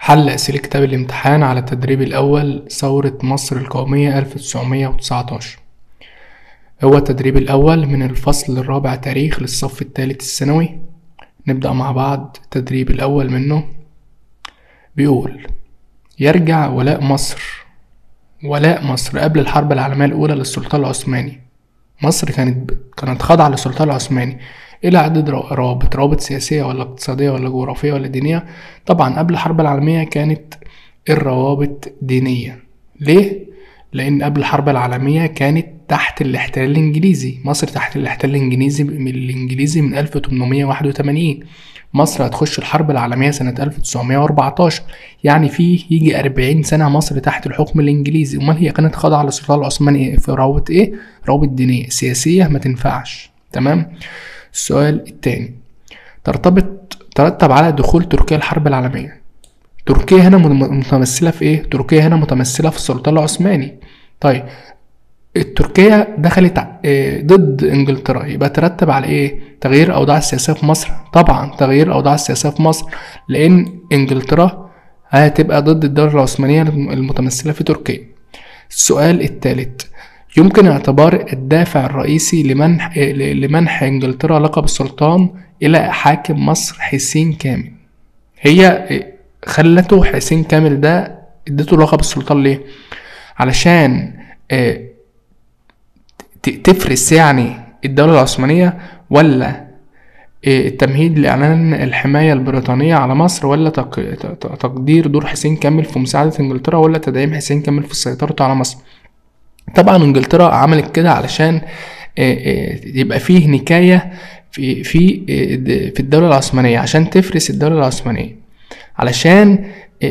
حل أسئلة كتاب الامتحان على التدريب الأول ثورة مصر القومية 1919 هو التدريب الأول من الفصل الرابع تاريخ للصف الثالث الثانوي نبدأ مع بعض التدريب الأول منه بيقول يرجع ولاء مصر ولاء مصر قبل الحرب العالمية الأولى للسلطان العثماني مصر كانت كانت خاضعة للسلطان العثماني إلى عدة روابط روابط سياسية ولا اقتصادية ولا جغرافية ولا دينية طبعا قبل الحرب العالمية كانت الروابط دينية ليه؟ لأن قبل الحرب العالمية كانت تحت الاحتلال الإنجليزي مصر تحت الاحتلال الإنجليزي من الإنجليزي من 1881 مصر هتخش الحرب العالمية سنة 1914 يعني فيه يجي 40 سنة مصر تحت الحكم الإنجليزي أمال هي كانت خاضعة للسلطان العثماني في روابط إيه؟ روابط دينية سياسية ما تنفعش تمام؟ السؤال التاني ترتبط ترتب على دخول تركيا الحرب العالمية تركيا هنا متمثلة في ايه؟ تركيا هنا متمثلة في السلطان العثماني طيب تركيا دخلت ضد انجلترا يبقى ترتب على ايه تغيير الاوضاع السياسيه في مصر طبعا تغيير الاوضاع السياسيه في مصر لان انجلترا هتبقى ضد الدوله العثمانيه المتمثله في تركيا السؤال الثالث يمكن اعتبار الدافع الرئيسي لمنح لمنح انجلترا لقب السلطان الى حاكم مصر حسين كامل هي خلته حسين كامل ده اديته لقب السلطان ليه علشان تفرس يعني الدولة العثمانية ولا التمهيد لإعلان الحماية البريطانية على مصر ولا تقدير دور حسين كامل في مساعدة إنجلترا ولا تدعيم حسين كامل في سيطرته على مصر طبعا إنجلترا عملت كده علشان يبقى فيه نكاية في في في الدولة العثمانية عشان تفرس الدولة العثمانية علشان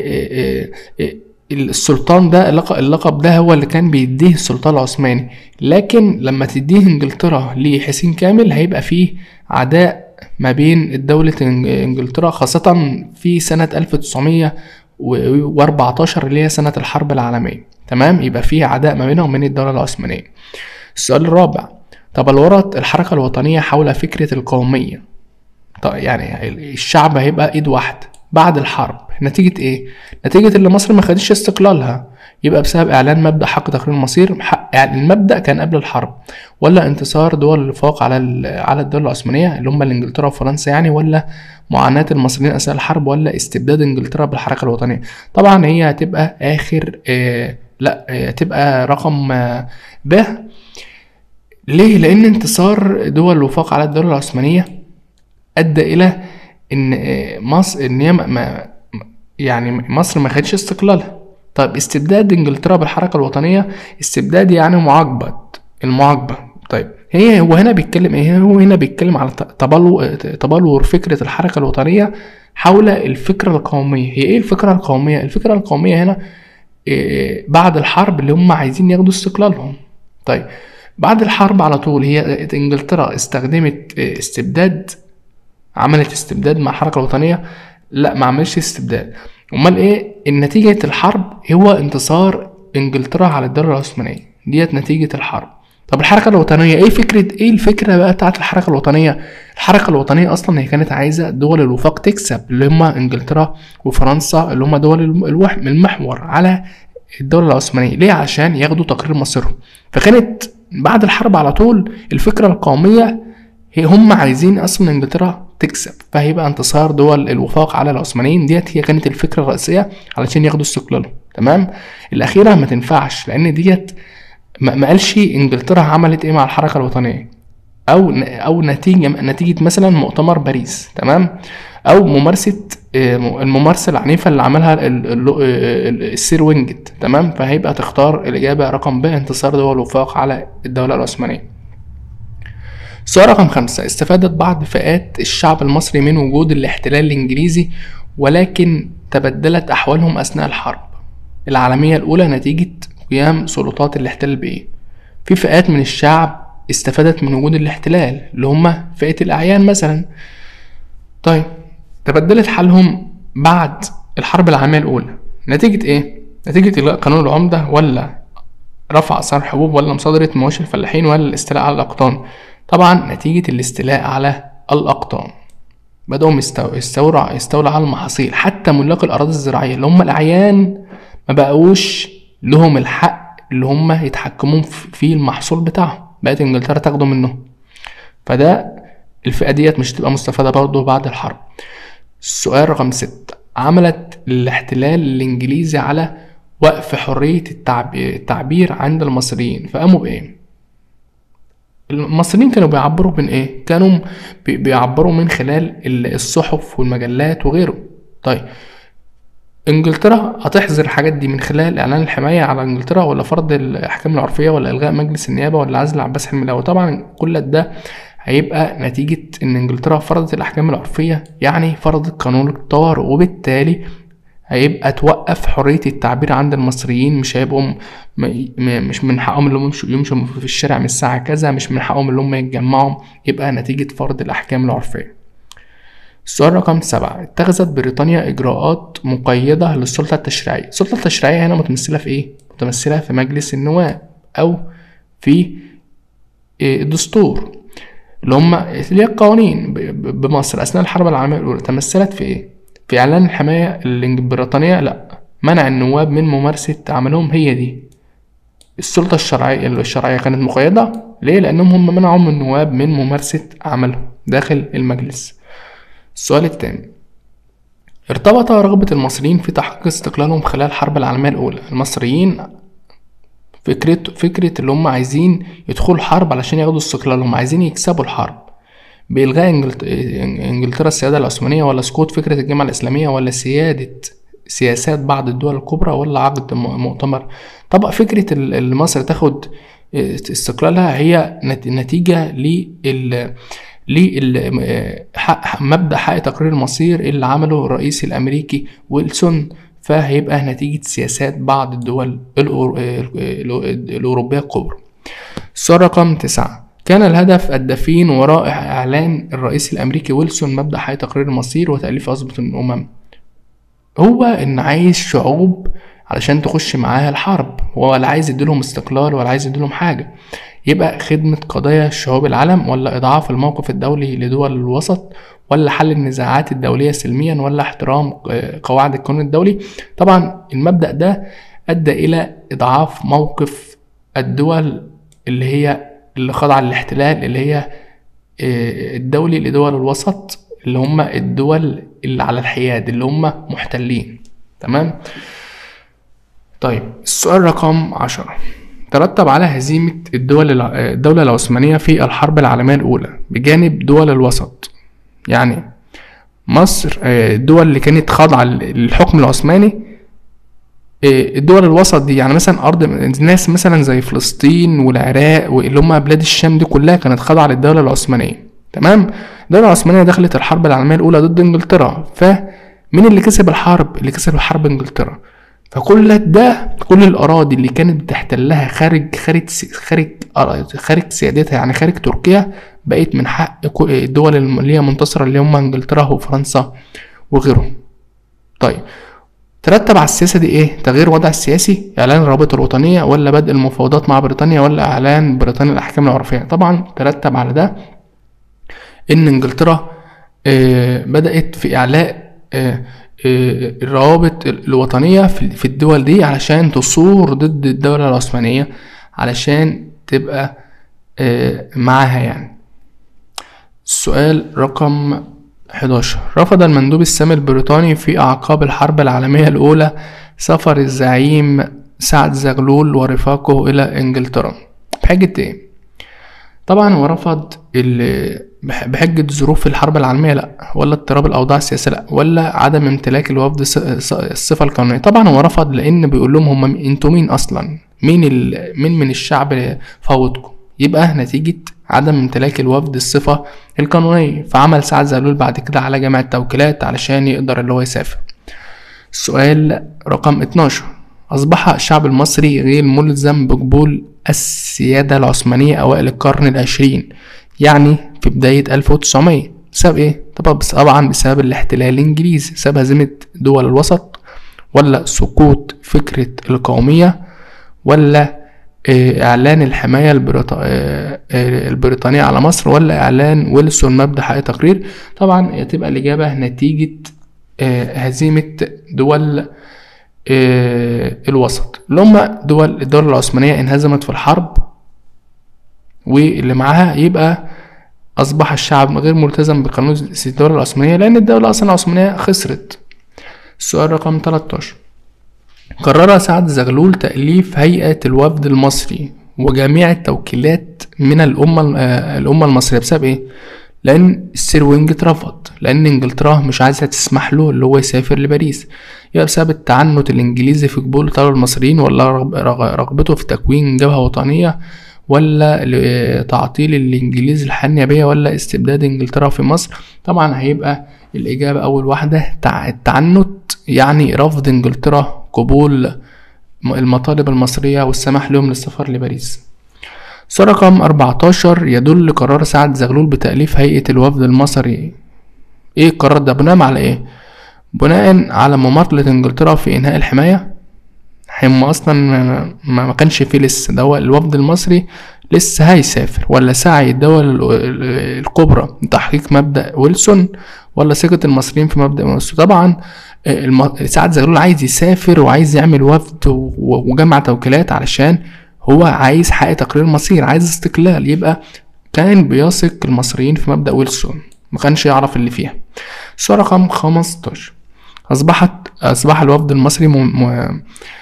السلطان ده اللقب ده هو اللي كان بيديه السلطان العثماني لكن لما تديه انجلترا لحسين كامل هيبقى فيه عداء ما بين الدولة انجلترا خاصة في سنة 1914 اللي هي سنة الحرب العالمية تمام يبقى فيه عداء ما بينهم وبين الدولة العثمانية السؤال الرابع تبلورت الحركة الوطنية حول فكرة القومية طيب يعني الشعب هيبقى ايد واحدة بعد الحرب نتيجة ايه؟ نتيجة اللي مصر ما خدتش استقلالها يبقى بسبب اعلان مبدأ حق تقرير المصير حق يعني المبدأ كان قبل الحرب ولا انتصار دول الوفاق على على الدولة العثمانية اللي هم انجلترا وفرنسا يعني ولا معاناة المصريين اثناء الحرب ولا استبداد انجلترا بالحركة الوطنية طبعا هي هتبقى اخر آه لا هتبقى رقم آه ب ليه؟ لأن انتصار دول الوفاق على الدولة العثمانية أدى إلى إن مصر إن هي ما يعني مصر ما خدش استقلالها طيب استبداد انجلترا بالحركة الوطنية استبداد يعني معاقبة المعاقبة طيب هي هو هنا بيتكلم ايه هو هنا بيتكلم على تبلور تبلور فكرة الحركة الوطنية حول الفكرة القومية هي ايه الفكرة القومية الفكرة القومية هنا إيه بعد الحرب اللي هم عايزين ياخدوا استقلالهم طيب بعد الحرب على طول هي انجلترا استخدمت استبداد عملت استبداد مع الحركة الوطنية لا ما عملش استبداد امال ايه نتيجة الحرب هو انتصار انجلترا على الدولة العثمانية ديت نتيجة الحرب طب الحركة الوطنية ايه فكرة ايه الفكرة بقى بتاعت الحركة الوطنية الحركة الوطنية اصلا هي كانت عايزة دول الوفاق تكسب اللي هما انجلترا وفرنسا اللي هما دول المحور على الدولة العثمانية ليه عشان ياخدوا تقرير مصيرهم فكانت بعد الحرب على طول الفكرة القومية هي هم عايزين اصلا انجلترا تكسب فهيبقى انتصار دول الوفاق على العثمانيين ديت هي كانت الفكره الرئيسيه علشان ياخدوا استقلالهم تمام الاخيره ما تنفعش لان ديت ما قالش انجلترا عملت ايه مع الحركه الوطنيه او او نتيجه نتيجه مثلا مؤتمر باريس تمام او ممارسه الممارسه العنيفه اللي عملها السير وينجت تمام فهيبقى تختار الاجابه رقم ب انتصار دول الوفاق على الدوله العثمانيه سؤال رقم خمسة استفادت بعض فئات الشعب المصري من وجود الاحتلال الإنجليزي ولكن تبدلت أحوالهم أثناء الحرب العالمية الأولى نتيجة قيام سلطات الاحتلال بإيه؟ في فئات من الشعب استفادت من وجود الاحتلال اللي هما فئة الأعيان مثلا طيب تبدلت حالهم بعد الحرب العالمية الأولى نتيجة إيه؟ نتيجة إلغاء قانون العمدة ولا رفع أسعار الحبوب ولا مصادرة مواشي الفلاحين ولا الاستيلاء على الأقطان طبعا نتيجة الاستيلاء على الأقطان بدأوا يستو- يستولوا يستولوا على المحاصيل حتى ملاك الأراضي الزراعية اللي هم الأعيان ما بقوش لهم الحق اللي هم يتحكموا في في المحصول بتاعهم بقت إنجلترا تاخده منهم فده الفئة ديت مش هتبقى مستفادة برضه بعد الحرب السؤال رقم ستة عملت الاحتلال الإنجليزي على وقف حرية التعب- التعبير عند المصريين فقاموا بإيه؟ المصريين كانوا بيعبروا من ايه كانوا بي- بيعبروا من خلال ال- الصحف والمجلات وغيره طيب انجلترا هتحظر الحاجات دي من خلال اعلان الحمايه على انجلترا ولا فرض الاحكام العرفيه ولا الغاء مجلس النيابه ولا عزل عباس حلمي الاول طبعا كل ده هيبقى نتيجه ان انجلترا فرضت الاحكام العرفيه يعني فرضت قانون الطوارئ وبالتالي هيبقى توقف حرية التعبير عند المصريين مش هيبقوا م... م... مش من حقهم اللي هم يمشوا يمشوا في الشارع من الساعة كذا مش من حقهم اللي هم يتجمعوا يبقى نتيجة فرض الأحكام العرفية السؤال رقم سبعة اتخذت بريطانيا إجراءات مقيدة للسلطة التشريعية السلطة التشريعية هنا متمثلة في إيه؟ متمثلة في مجلس النواب أو في إيه، الدستور اللي هم اللي هي القوانين ب- ب- بمصر أثناء الحرب العالمية الأولى تمثلت في إيه؟ في إعلان الحماية البريطانية لأ منع النواب من ممارسة عملهم هي دي السلطة الشرعية الشرعية كانت مقيدة ليه؟ لأنهم هم منعوا من النواب من ممارسة عملهم داخل المجلس السؤال الثاني ارتبط رغبة المصريين في تحقيق استقلالهم خلال الحرب العالمية الأولى المصريين فكرة فكرة اللي هم عايزين يدخلوا الحرب علشان ياخدوا استقلالهم عايزين يكسبوا الحرب بإلغاء إنجلت- إنجلترا السيادة العثمانية ولا سقوط فكرة الجامعة الإسلامية ولا سيادة سياسات بعض الدول الكبرى ولا عقد م- مؤتمر طبعا فكرة ال- اللي مصر تاخد استقلالها هي نت- نتيجة لل لل حق- مبدأ حق تقرير المصير اللي عمله الرئيس الأمريكي ويلسون فهيبقى نتيجة سياسات بعض الدول الأور- الأو- الأوروبية الكبرى السؤال رقم تسعة كان الهدف الدفين وراء إعلان الرئيس الأمريكي ويلسون مبدأ حق تقرير المصير وتأليف عصبة الأمم هو إن عايز شعوب علشان تخش معاها الحرب هو ولا عايز يديلهم استقلال ولا عايز يديلهم حاجة يبقى خدمة قضايا شعوب العالم ولا إضعاف الموقف الدولي لدول الوسط ولا حل النزاعات الدولية سلميا ولا احترام آه، قواعد القانون الدولي طبعا المبدأ ده أدى إلى إضعاف موقف الدول اللي هي اللي خاضعة للاحتلال اللي هي آه، الدولي لدول الوسط اللي هم الدول اللي على الحياد اللي هم محتلين تمام طيب السؤال رقم عشرة ترتب على هزيمة الدول الع- الدولة العثمانية في الحرب العالمية الأولى بجانب دول الوسط يعني مصر آه، الدول اللي كانت خاضعة للحكم العثماني آه، الدول الوسط دي يعني مثلا أرض ناس مثلا زي فلسطين والعراق واللي هم بلاد الشام دي كلها كانت خاضعة للدولة العثمانية تمام الدولة العثمانية دخلت الحرب العالمية الأولى ضد إنجلترا فمين اللي كسب الحرب؟ اللي كسب الحرب إنجلترا فكل ده كل الأراضي اللي كانت بتحتلها خارج خارج س- خارج أرا- خارج سيادتها يعني خارج تركيا بقت من حق كل- الدول اللي هي منتصرة اللي هم إنجلترا وفرنسا وغيرهم طيب ترتب على السياسة دي ايه؟ تغيير الوضع السياسي، إعلان الرابطة الوطنية ولا بدء المفاوضات مع بريطانيا ولا إعلان بريطانيا الأحكام العرفية؟ طبعا ترتب على ده إن إنجلترا آه، بدأت في إعلاء آه، آه، الروابط الوطنية في في الدول دي علشان تصور ضد الدولة العثمانية علشان تبقى آه، معاها يعني السؤال رقم 11 رفض المندوب السامي البريطاني في أعقاب الحرب العالمية الأولى سفر الزعيم سعد زغلول ورفاقه إلى إنجلترا بحجة إيه؟ طبعا هو رفض ال- بح- بحجة ظروف الحرب العالمية لأ ولا اضطراب الأوضاع السياسية لأ ولا عدم امتلاك الوفد ص- ص- الصفة القانونية طبعا هو رفض لأن بيقول لهم هم انتوا مين أصلا مين ال... مين من الشعب فوتكم يبقى نتيجة عدم امتلاك الوفد الصفة القانونية فعمل سعد زغلول بعد كده على جامعة توكيلات علشان يقدر اللي هو يسافر السؤال رقم 12 أصبح الشعب المصري غير ملزم بقبول السيادة العثمانية أوائل القرن العشرين يعني في بداية 1900 بسبب إيه؟ طبعا بس طبعا بسبب الاحتلال الإنجليزي بسبب هزيمة دول الوسط ولا سقوط فكرة القومية ولا آه، إعلان الحماية البريط... آه، آه، البريطانية على مصر ولا إعلان ويلسون مبدأ حق تقرير طبعا تبقى الإجابة نتيجة آه، هزيمة دول آه، الوسط اللي هم دول الدولة العثمانية انهزمت في الحرب واللي معاها يبقى أصبح الشعب غير ملتزم بقانون الدولة العثمانية لأن الدولة أصلا العثمانية خسرت السؤال رقم 13 قرر سعد زغلول تأليف هيئة الوفد المصري وجميع التوكيلات من الأمة آه، الأمة المصرية بسبب إيه؟ لأن السير وينج اترفض لأن إنجلترا مش عايزة تسمح له اللي هو يسافر لباريس يبقى بسبب التعنت الإنجليزي في قبول طلب المصريين ولا رغب- رغ- رغبته في تكوين جبهة وطنية ولا ل- تعطيل الإنجليز الحياة النيابية ولا استبداد إنجلترا في مصر طبعا هيبقى الإجابة أول واحدة تع- التعنت يعني رفض إنجلترا قبول م- المطالب المصرية والسماح لهم للسفر لباريس سؤال رقم 14 يدل قرار سعد زغلول بتأليف هيئة الوفد المصري ايه القرار ده بناء على ايه بناء على مماطلة انجلترا في انهاء الحماية هم اصلا ما- ما ما كانش فيه لسه ده هو الوفد المصري لسه هيسافر ولا سعي الدول ال- ال- الكبرى لتحقيق مبدأ ويلسون ولا ثقة المصريين في مبدأ ويلسون طبعا آه، الم... سعد زغلول عايز يسافر وعايز يعمل وفد و- و- وجمع توكيلات علشان هو عايز حق تقرير مصير عايز استقلال يبقى كان بيثق المصريين في مبدأ ويلسون ما كانش يعرف اللي فيها السؤال رقم 15 أصبحت أصبح الوفد المصري م... م...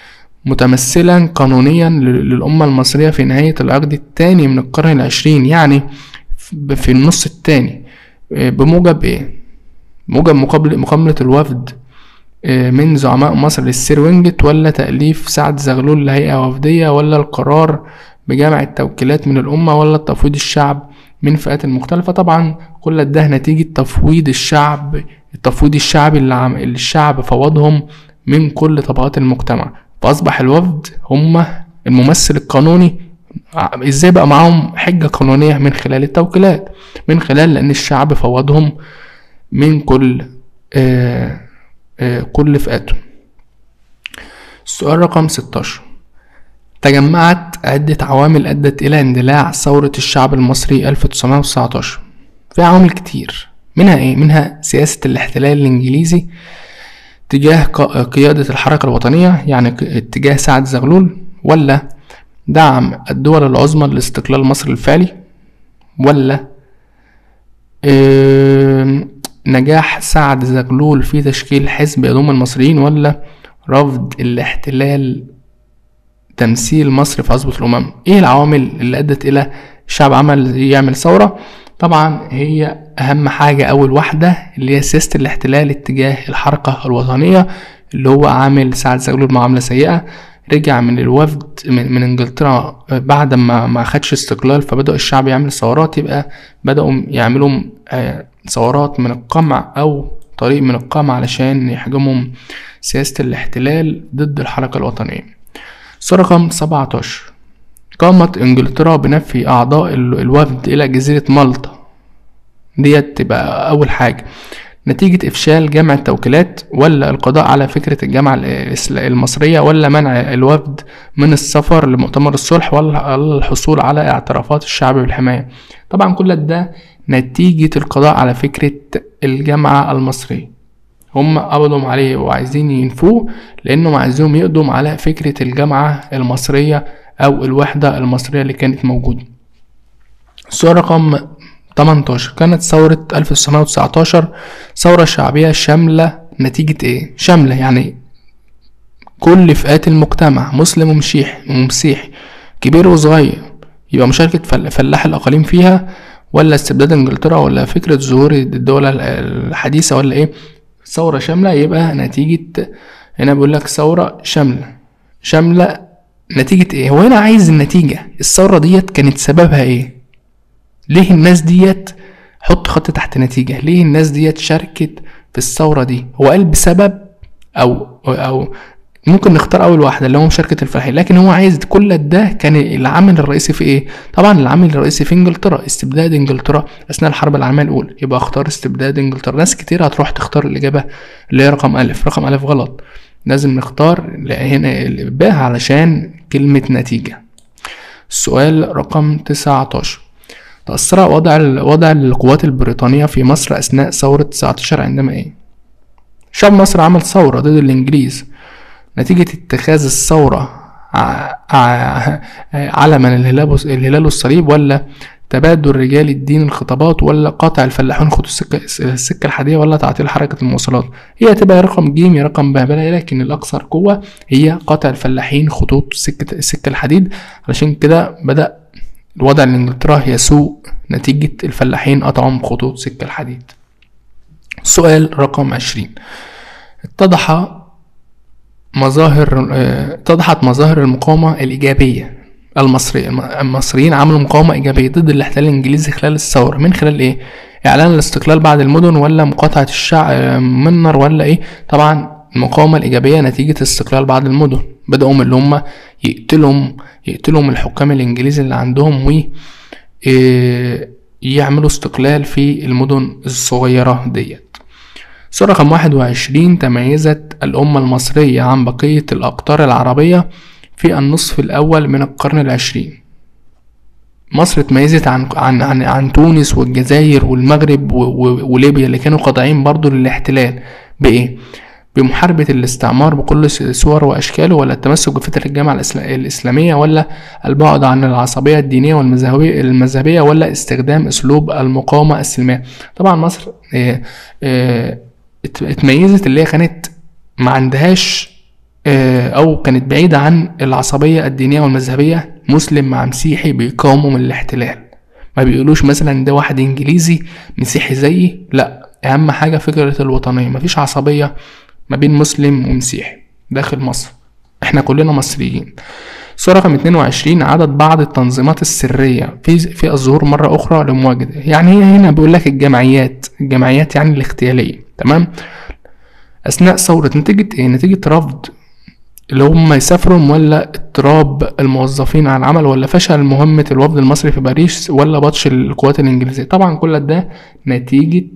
متمثلا قانونيا لل- للأمة المصرية في نهاية العقد الثاني من القرن العشرين يعني في في النص الثاني بموجب ايه؟ موجب مقابل مقابلة الوفد آه، من زعماء مصر للسير وينجت ولا تأليف سعد زغلول لهيئة وفدية ولا القرار بجمع التوكيلات من الأمة ولا تفويض الشعب من الفئات المختلفة طبعا كل ده نتيجة تفويض الشعب التفويض الشعبي اللي, عم... اللي الشعب فوضهم من كل طبقات المجتمع فأصبح الوفد هم الممثل القانوني ع- ازاي بقى معاهم حجة قانونية من خلال التوكيلات من خلال لأن الشعب فوضهم من كل آه آه كل فئاته السؤال رقم 16 تجمعت عدة عوامل أدت إلى اندلاع ثورة الشعب المصري 1919 في عوامل كتير منها إيه؟ منها سياسة الاحتلال الإنجليزي تجاه ق- قيادة الحركة الوطنية يعني ك- اتجاه سعد زغلول ولا دعم الدول العظمى لاستقلال مصر الفعلي ولا آم، نجاح سعد زغلول في تشكيل حزب يضم المصريين ولا رفض الاحتلال تمثيل مصر في عصبة الأمم ايه العوامل اللي أدت إلى الشعب عمل يعمل ثورة طبعا هي أهم حاجة أول واحدة اللي هي سياسة الاحتلال اتجاه الحركة الوطنية اللي هو عامل سعد زغلول معاملة سيئة رجع من الوفد من, من انجلترا بعد ما ما خدش استقلال فبدأ الشعب يعمل ثورات يبقى بدأوا يعملوا آه، ثورات من القمع أو طريق من القمع علشان يحجمهم سياسة الاحتلال ضد الحركة الوطنية سؤال رقم 17 قامت انجلترا بنفي اعضاء ال- الوفد الى جزيرة مالطا ديت تبقى اول حاجة نتيجة افشال جمع التوكيلات ولا القضاء على فكرة الجامعة الإسلا- المصرية ولا منع الوفد من السفر لمؤتمر الصلح ولا ولا الحصول على اعترافات الشعب بالحماية طبعا كل ده نتيجة القضاء على فكرة الجامعة المصرية هم قبضوا عليه وعايزين ينفوه لانهم عايزين يقضوا على فكرة الجامعة المصرية او الوحدة المصرية اللي كانت موجودة السؤال رقم 18 كانت ثورة 1919 ثورة شعبية شاملة نتيجة ايه؟ شاملة يعني كل فئات المجتمع مسلم ومشيح ومسيحي كبير وصغير يبقى مشاركة فل- فلاح الأقاليم فيها ولا استبداد انجلترا ولا فكرة ظهور الدولة الحديثة ولا ايه ثورة شاملة يبقى نتيجة هنا بيقول لك ثورة شاملة شاملة نتيجة ايه هو هنا عايز النتيجة الثورة ديت كانت سببها ايه ليه الناس ديت حط خط تحت نتيجة ليه الناس ديت شاركت في الثورة دي هو قال بسبب او او ممكن نختار اول واحده اللي هو مشاركه الفلاحين لكن هو عايز كل ده كان العامل الرئيسي في ايه طبعا العامل الرئيسي في انجلترا استبداد انجلترا اثناء الحرب العالميه الاولى يبقى اختار استبداد انجلترا ناس كتير هتروح تختار الاجابه اللي هي رقم الف رقم الف غلط لازم نختار هنا الباء علشان كلمه نتيجه السؤال رقم 19 تأثر وضع وضع القوات البريطانية في مصر أثناء ثورة 19 عندما إيه؟ شعب مصر عمل ثورة ضد الإنجليز نتيجة اتخاذ الثورة علما الهلال والصليب ولا تبادل رجال الدين الخطابات ولا قطع الفلاحون خطوط السكة, السكة الحديدية ولا تعطيل حركة المواصلات هي تبقى رقم ج يا رقم ب لكن الأكثر قوة هي قطع الفلاحين خطوط سكة السكة الحديد علشان كده بدأ الوضع لإنجلترا يسوء نتيجة الفلاحين قطعهم خطوط سكة الحديد السؤال رقم عشرين اتضح مظاهر اه، اتضحت مظاهر المقاومة الإيجابية المصري المصريين عملوا مقاومة إيجابية ضد الاحتلال الإنجليزي خلال الثورة من خلال إيه؟ إعلان الاستقلال بعد المدن ولا مقاطعة الشعب منر ولا إيه؟ طبعا المقاومة الإيجابية نتيجة الاستقلال بعد المدن بدأوا من اللي هم يقتلهم يقتلهم الحكام الإنجليزي اللي عندهم و إيه، يعملوا استقلال في المدن الصغيرة ديت سورة رقم واحد وعشرين تميزت الأمة المصرية عن بقية الأقطار العربية في النصف الأول من القرن العشرين مصر اتميزت عن عن عن, عن تونس والجزائر والمغرب وليبيا اللي كانوا خاضعين برضو للاحتلال بإيه؟ بمحاربة الاستعمار بكل صور وأشكاله ولا التمسك بفكرة الجامعة الإسلامية ولا البعد عن العصبية الدينية والمذهبية ولا استخدام أسلوب المقاومة السلمية طبعا مصر اه اه اتميزت اللي هي كانت ما عندهاش آه، او كانت بعيدة عن العصبية الدينية والمذهبية مسلم مع مسيحي بيقاوموا من الاحتلال ما بيقولوش مثلا ده واحد انجليزي مسيحي زيي لا اهم حاجة فكرة الوطنية مفيش عصبية ما بين مسلم ومسيحي داخل مصر احنا كلنا مصريين سورة رقم 22 عدد بعض التنظيمات السرية في في الظهور مرة أخرى لمواجهة يعني هي هنا بيقول لك الجمعيات الجمعيات يعني الاغتيالية تمام أثناء ثورة نتيجة إيه؟ نتيجة رفض اللي هم يسافروا ولا اضطراب الموظفين عن العمل ولا فشل مهمة الوفد المصري في باريس ولا بطش القوات الإنجليزية طبعا كل ده نتيجة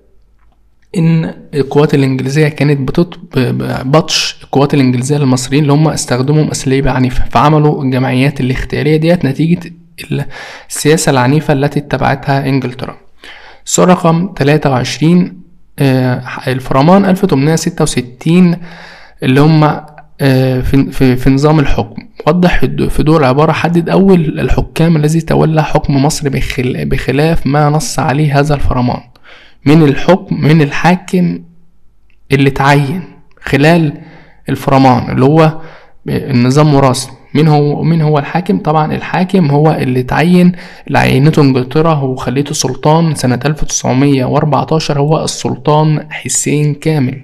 ان القوات الانجليزيه كانت بتط... بطش القوات الانجليزيه للمصريين اللي هم استخدموا اساليب عنيفه فعملوا الجمعيات الاختياريه ديت نتيجه السياسه العنيفه التي اتبعتها انجلترا السؤال رقم 23 آه، الفرمان 1866 اللي هم آه، في, في, في نظام الحكم وضح في دور العبارة حدد أول الحكام الذي تولى حكم مصر بخلاف ما نص عليه هذا الفرمان من الحكم من الحاكم اللي تعين خلال الفرمان اللي هو النظام وراثي مين هو مين هو الحاكم طبعا الحاكم هو اللي تعين اللي عينته انجلترا وخليته سلطان سنة 1914 هو السلطان حسين كامل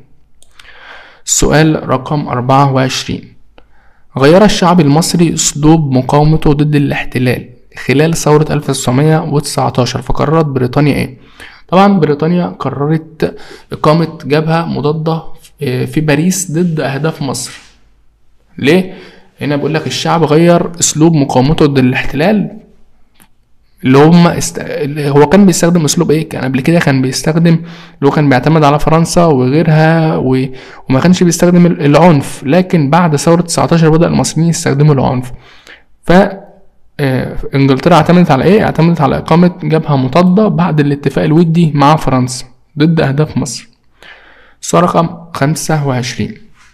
السؤال رقم أربعة وعشرين غير الشعب المصري أسلوب مقاومته ضد الاحتلال خلال ثورة 1919 فقررت بريطانيا إيه؟ طبعا بريطانيا قررت إقامة جبهة مضادة في باريس ضد أهداف مصر ليه؟ هنا بيقول لك الشعب غير أسلوب مقاومته ضد الاحتلال اللي هم است... هو كان بيستخدم اسلوب ايه كان قبل كده كان بيستخدم اللي هو كان بيعتمد على فرنسا وغيرها و... وما كانش بيستخدم العنف لكن بعد ثورة 19 بدأ المصريين يستخدموا العنف ف آه، انجلترا اعتمدت على ايه اعتمدت على اقامة جبهة مضادة بعد الاتفاق الودي مع فرنسا ضد اهداف مصر السؤال رقم خمسة وعشرين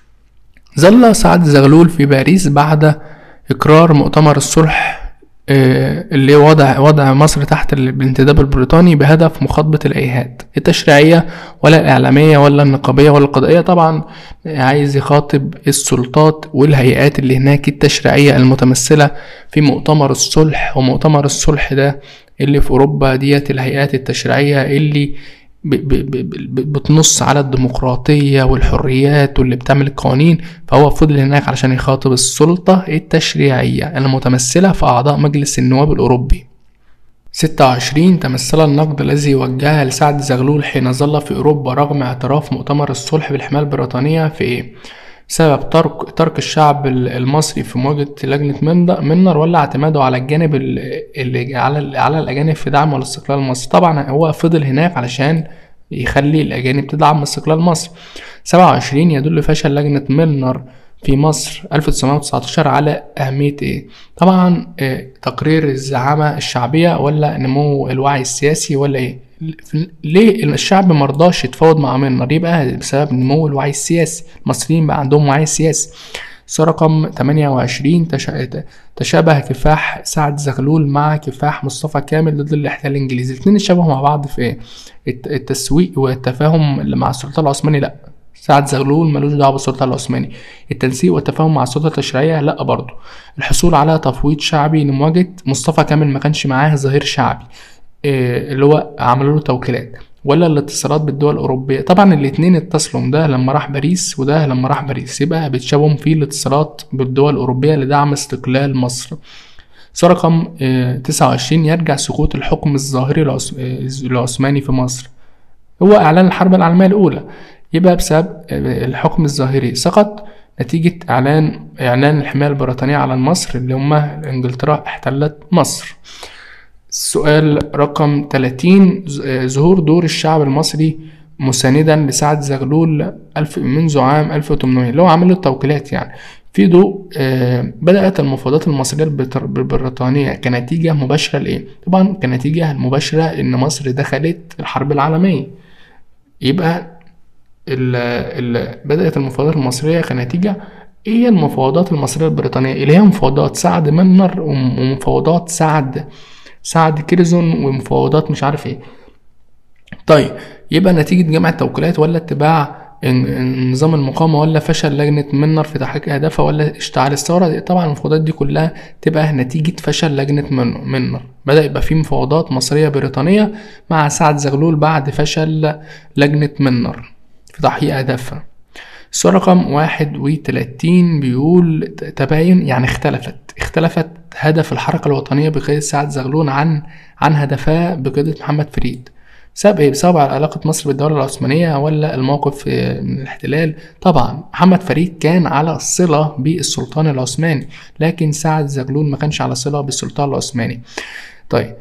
ظل سعد زغلول في باريس بعد إقرار مؤتمر الصلح آه، اللي وضع وضع مصر تحت الانتداب البريطاني بهدف مخاطبة الأيهات التشريعية ولا الإعلامية ولا النقابية ولا القضائية طبعا عايز يخاطب السلطات والهيئات اللي هناك التشريعية المتمثلة في مؤتمر الصلح ومؤتمر الصلح ده اللي في أوروبا ديت الهيئات التشريعية اللي بتنص على الديمقراطية والحريات واللي بتعمل القوانين فهو فضل هناك علشان يخاطب السلطة التشريعية المتمثلة في أعضاء مجلس النواب الأوروبي ستة وعشرين تمثل النقد الذي وجهه لسعد زغلول حين ظل في أوروبا رغم اعتراف مؤتمر الصلح بالحماية البريطانية في إيه؟ بسبب ترك ترك الشعب المصري في مواجهة لجنة منر ولا اعتماده على الجانب اللي على على الأجانب في دعم والاستقلال مصر طبعا هو فضل هناك علشان يخلي الأجانب تدعم استقلال مصر سبعة وعشرين يدل فشل لجنة ميلنر في مصر 1919 على أهمية إيه؟ طبعا إيه تقرير الزعامة الشعبية ولا نمو الوعي السياسي ولا إيه؟ ليه الشعب مرضاش يتفاوض مع منر يبقى بسبب نمو الوعي السياسي المصريين بقى عندهم وعي سياسي سورة رقم 28 تشابه كفاح سعد زغلول مع كفاح مصطفى كامل ضد الاحتلال الانجليزي الاثنين اتشابهوا مع بعض في ايه التسويق والتفاهم مع السلطان العثماني لا سعد زغلول ملوش دعوه بالسلطان العثماني التنسيق والتفاهم مع السلطه التشريعيه لا برضه الحصول على تفويض شعبي لمواجهه مصطفى كامل ما كانش معاه ظهير شعبي إيه اللي هو عملوا له توكيلات ولا الاتصالات بالدول الأوروبية طبعا الاتنين اتصلوا ده لما راح باريس وده لما راح باريس يبقى بيتشابهوا في الاتصالات بالدول الأوروبية لدعم استقلال مصر سؤال رقم آه، تسعة وعشرين يرجع سقوط الحكم الظاهري آه، العثماني في مصر هو إعلان الحرب العالمية الأولى يبقى بسبب آه، الحكم الظاهري سقط نتيجة إعلان إعلان الحماية البريطانية على مصر اللي هما إنجلترا احتلت مصر السؤال رقم 30 ظهور دور الشعب المصري مساندا لسعد زغلول ألف منذ عام 1800 اللي هو عامل له التوكيلات يعني في ضوء آه، بدأت المفاوضات المصرية البريطانية كنتيجة مباشرة لإيه؟ طبعا كنتيجة مباشرة إن مصر دخلت الحرب العالمية يبقى ال ال بدأت المفاوضات المصرية كنتيجة إيه المفاوضات المصرية البريطانية اللي هي مفاوضات سعد منر ومفاوضات سعد سعد كيرزون ومفاوضات مش عارف ايه طيب يبقى نتيجة جمع التوكيلات ولا اتباع نظام المقاومة ولا فشل لجنة منر في تحقيق أهدافها ولا اشتعال الثورة طبعا المفاوضات دي كلها تبقى نتيجة فشل لجنة منر بدأ يبقى في مفاوضات مصرية بريطانية مع سعد زغلول بعد فشل لجنة منر في تحقيق أهدافها السؤال رقم واحد وتلاتين بيقول تباين يعني اختلفت اختلفت هدف الحركة الوطنية بقيادة سعد زغلول عن عن هدفها بقيادة محمد فريد بسبب ايه؟ بسبب علاقة مصر بالدولة العثمانية ولا الموقف من الاحتلال؟ طبعا محمد فريد كان على صلة بالسلطان العثماني لكن سعد زغلول ما كانش على صلة بالسلطان العثماني. طيب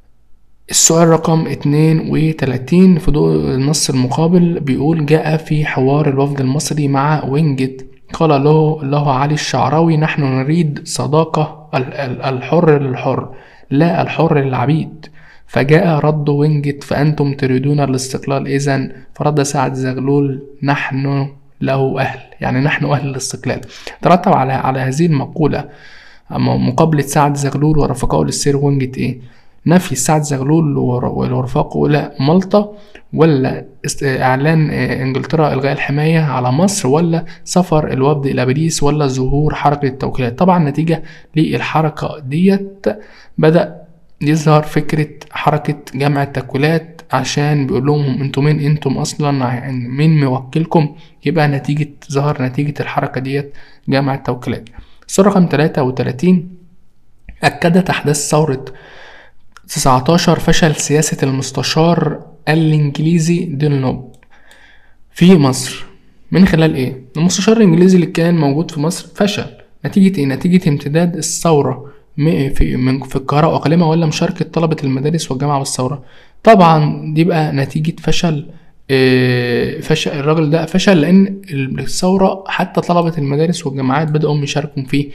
السؤال رقم اتنين وتلاتين في ضوء النص المقابل بيقول جاء في حوار الوفد المصري مع وينجت قال له له علي الشعراوي نحن نريد صداقة الحر للحر لا الحر للعبيد فجاء رد وينجت فأنتم تريدون الاستقلال إذا فرد سعد زغلول نحن له أهل يعني نحن أهل الاستقلال ترتب على على هذه المقولة مقابلة سعد زغلول ورفقائه للسير وينجت إيه نفي سعد زغلول ورفاقه إلى مالطا ولا إعلان إنجلترا إلغاء الحماية على مصر ولا سفر الوفد إلى باريس ولا ظهور حركة التوكيلات طبعا نتيجة للحركة ديت بدأ يظهر فكرة حركة جمع التكويلات عشان بيقول لهم انتوا مين انتم اصلا يعني مين موكلكم يبقى نتيجة ظهر نتيجة الحركة ديت جمع التوكيلات الصورة رقم تلاتة وتلاتين أكدت أحداث ثورة 19 فشل سياسة المستشار الإنجليزي ديلنوب في مصر من خلال إيه؟ المستشار الإنجليزي اللي كان موجود في مصر فشل نتيجة إيه؟ نتيجة امتداد الثورة في من في القاهرة وأقاليمها ولا مشاركة طلبة المدارس والجامعة والثورة طبعا دي بقى نتيجة فشل آه، فشل الراجل ده فشل لأن الثورة حتى طلبة المدارس والجامعات بدأوا يشاركوا في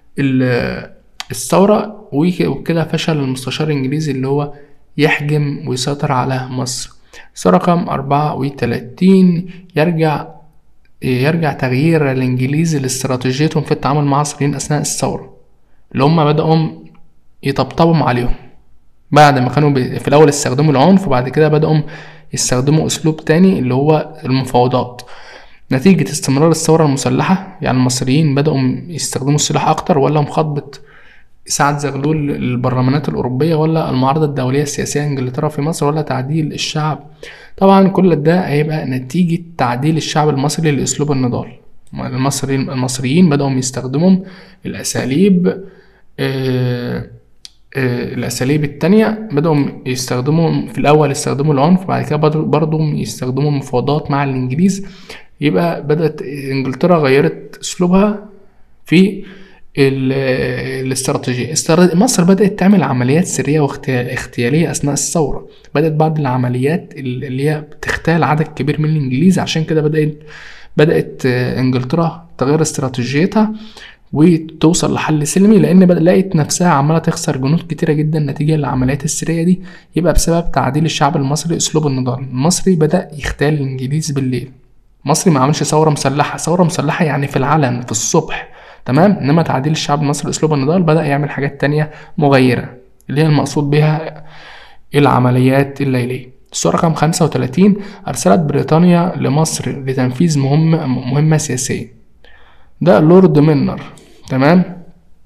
الثورة وكده فشل المستشار الإنجليزي اللي هو يحجم ويسيطر على مصر رقم أربعة وتلاتين يرجع يرجع تغيير الإنجليزي لاستراتيجيتهم في التعامل مع المصريين أثناء الثورة اللي هم بدأوا يطبطبوا عليهم بعد ما كانوا في الأول استخدموا العنف وبعد كده بدأوا يستخدموا أسلوب تاني اللي هو المفاوضات نتيجة استمرار الثورة المسلحة يعني المصريين بدأوا يستخدموا السلاح أكتر ولا مخاطبة سعد زغلول البرلمانات الأوروبية ولا المعارضة الدولية السياسية إنجلترا في مصر ولا تعديل الشعب طبعا كل ده هيبقى نتيجة تعديل الشعب المصري لأسلوب النضال المصريين المصريين بدأوا يستخدموا الأساليب آه، آه، الأساليب التانية بدأوا يستخدموا في الأول يستخدموا العنف وبعد كده برضو يستخدموا المفاوضات مع الإنجليز يبقى بدأت إنجلترا غيرت أسلوبها في الاستراتيجية مصر بدأت تعمل عمليات سرية واغتيالية أثناء الثورة بدأت بعض العمليات اللي هي بتغتال عدد كبير من الإنجليز عشان كده بدأت بدأت إنجلترا تغير استراتيجيتها وتوصل لحل سلمي لان لقيت نفسها عماله تخسر جنود كتيره جدا نتيجه للعمليات السريه دي يبقى بسبب تعديل الشعب المصري اسلوب النضال المصري بدا يختال الانجليز بالليل مصري ما عملش ثوره مسلحه ثوره مسلحه يعني في العلن في الصبح تمام انما تعديل الشعب المصري اسلوب النضال بدا يعمل حاجات تانية مغيره اللي هي المقصود بها العمليات الليليه الصورة رقم 35 أرسلت بريطانيا لمصر لتنفيذ مهمة مهمة سياسية ده لورد منر تمام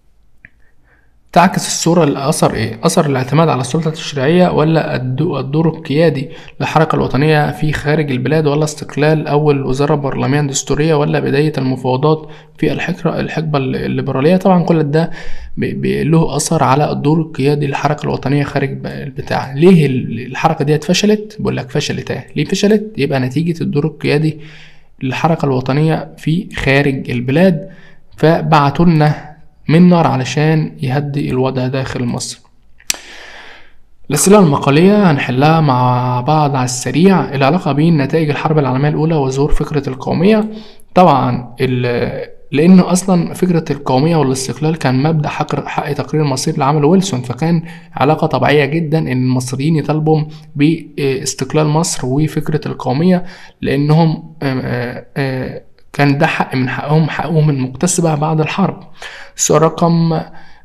تعكس الصورة الأثر إيه؟ أثر الاعتماد على السلطة التشريعية ولا الدور القيادي للحركة الوطنية في خارج البلاد ولا استقلال أول وزارة برلمان دستورية ولا بداية المفاوضات في الحكرة الحقبة الليبرالية طبعا كل ده له أثر على الدور القيادي للحركة الوطنية خارج البتاع ليه الحركة ديت فشلت؟ بقول لك فشلت اهي ليه فشلت؟ يبقى نتيجة الدور القيادي للحركة الوطنية في خارج البلاد فبعتوا لنا منر علشان يهدي الوضع داخل مصر الأسئلة المقالية هنحلها مع بعض على السريع العلاقة بين نتائج الحرب العالمية الأولى وظهور فكرة القومية طبعا لأن أصلا فكرة القومية والاستقلال كان مبدأ حق, حق تقرير المصير اللي عمله ويلسون فكان علاقة طبيعية جدا إن المصريين يطالبوا باستقلال مصر وفكرة القومية لأنهم كان ده حق من حقهم حقهم المكتسبة بعد الحرب السؤال رقم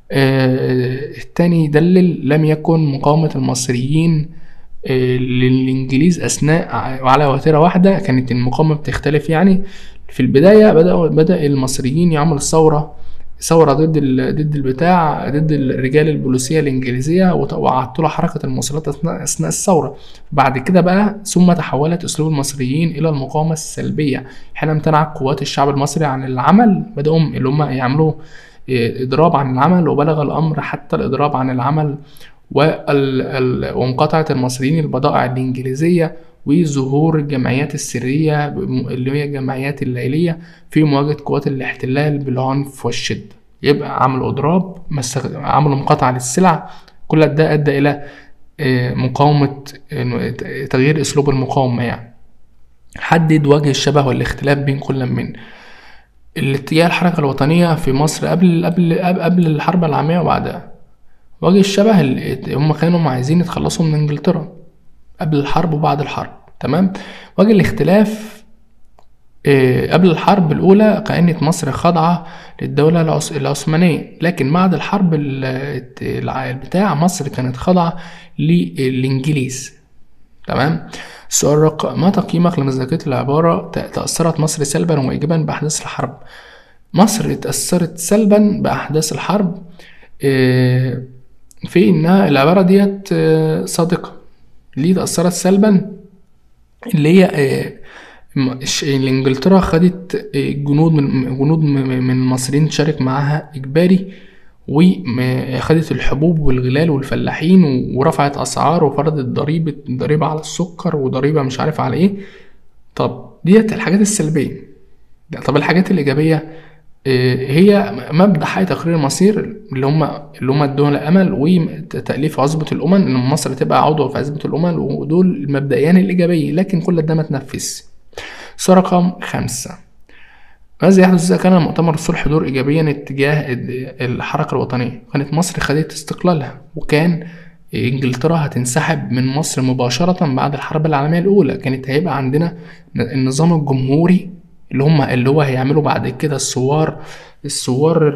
الثاني يدلل لم يكن مقاومة المصريين للإنجليز أثناء وعلى وتيرة واحدة كانت المقاومة بتختلف يعني في البداية بدأ بدأ المصريين يعملوا ثورة ثورة ضد ضد البتاع ضد الرجال البوليسية الإنجليزية وعطلوا حركة المواصلات أثناء أثناء الثورة بعد كده بقى ثم تحولت أسلوب المصريين إلى المقاومة السلبية حين امتنعت قوات الشعب المصري عن العمل بدأوا اللي هم يعملوا إضراب عن العمل وبلغ الأمر حتى الإضراب عن العمل ومقاطعة المصريين البضائع الإنجليزية وظهور الجمعيات السرية اللي هي الجمعيات الليلية في مواجهة قوات الاحتلال بالعنف والشدة يبقى عملوا إضراب عملوا مقاطعة للسلع كل ده أدى إلى مقاومة تغيير أسلوب المقاومة يعني حدد وجه الشبه والاختلاف بين كل من الاتجاه الحركة الوطنية في مصر قبل قبل قبل الحرب العالمية وبعدها وجه الشبه اللي هم كانوا عايزين يتخلصوا من انجلترا قبل الحرب وبعد الحرب تمام وجه الاختلاف قبل الحرب الأولى كانت مصر خاضعة للدولة العثمانية لكن بعد الحرب البتاع مصر كانت خاضعة للإنجليز تمام السؤال رقم ما تقييمك لمصداقية العبارة تأثرت مصر سلبا وإيجابا بأحداث الحرب مصر اتأثرت سلبا بأحداث الحرب في إنها العبارة ديت صادقة ليه تأثرت سلبا اللي هي انجلترا خدت جنود من جنود من المصريين تشارك معاها اجباري وخدت الحبوب والغلال والفلاحين ورفعت اسعار وفرضت ضريبه ضريبه على السكر وضريبه مش عارف على ايه طب ديت الحاجات السلبيه طب الحاجات الايجابيه هي مبدا حي تقرير المصير اللي هم اللي هم ادونا امل وتاليف عزبه الامم ان مصر تبقى عضو في عزبه الامم ودول المبدئيان الايجابيه لكن كل ده ما تنفذش سؤال رقم خمسة ماذا يحدث إذا كان مؤتمر الصلح دور إيجابيا اتجاه الحركة الوطنية كانت مصر خدت استقلالها وكان إنجلترا هتنسحب من مصر مباشرة بعد الحرب العالمية الأولى كانت هيبقى عندنا النظام الجمهوري اللي هم اللي هو هيعملوا بعد كده الثوار الثوار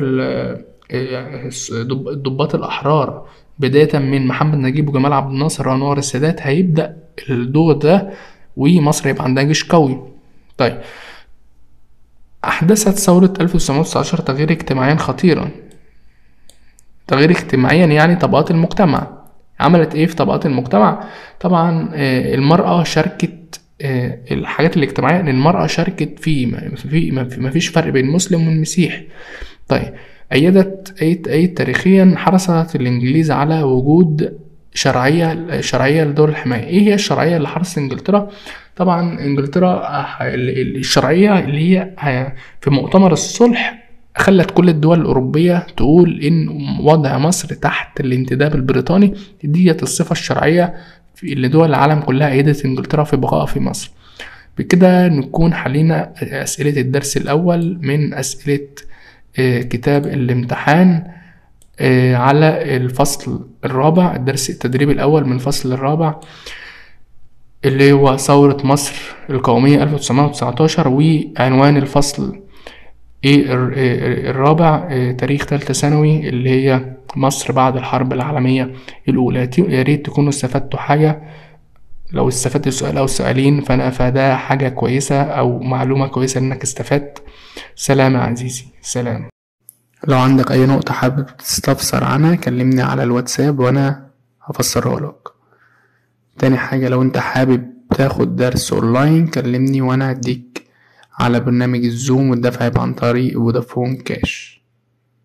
الضباط الأحرار بداية من محمد نجيب وجمال عبد الناصر وأنور السادات هيبدأ الدور ده ومصر هيبقى عندها جيش قوي طيب أحدثت ثورة 1919 تغيير اجتماعيا خطيرا تغيير اجتماعيا يعني طبقات المجتمع عملت ايه في طبقات المجتمع طبعا المرأة شاركت الحاجات الاجتماعية ان المرأة شاركت في في ما فيش فرق بين مسلم والمسيح طيب أيدت أيد تاريخيا حرصت الإنجليز على وجود شرعية شرعية لدور الحماية ايه هي الشرعية اللي حرصت انجلترا طبعا انجلترا الشرعية اللي هي في مؤتمر الصلح خلت كل الدول الأوروبية تقول إن وضع مصر تحت الانتداب البريطاني ديت الصفة الشرعية اللي دول العالم كلها أيدت إنجلترا في بقائها في مصر بكده نكون حلينا أسئلة الدرس الأول من أسئلة آه، كتاب الامتحان آه، على الفصل الرابع الدرس التدريب الأول من الفصل الرابع اللي هو ثورة مصر القومية 1919 وعنوان الفصل ايه الر- آه، الرابع آه، تاريخ تالتة ثانوي اللي هي مصر بعد الحرب العالمية الأولى تي- يا ريت تكونوا استفدتوا حاجة لو استفدت سؤال أو سؤالين فأنا فده حاجة كويسة أو معلومة كويسة إنك استفدت سلام يا عزيزي سلام لو عندك أي نقطة حابب تستفسر عنها كلمني على الواتساب وأنا هفسرها لك تاني حاجة لو انت حابب تاخد درس اونلاين كلمني وانا هديك على برنامج الزوم والدفع هيبقى عن طريق فودافون كاش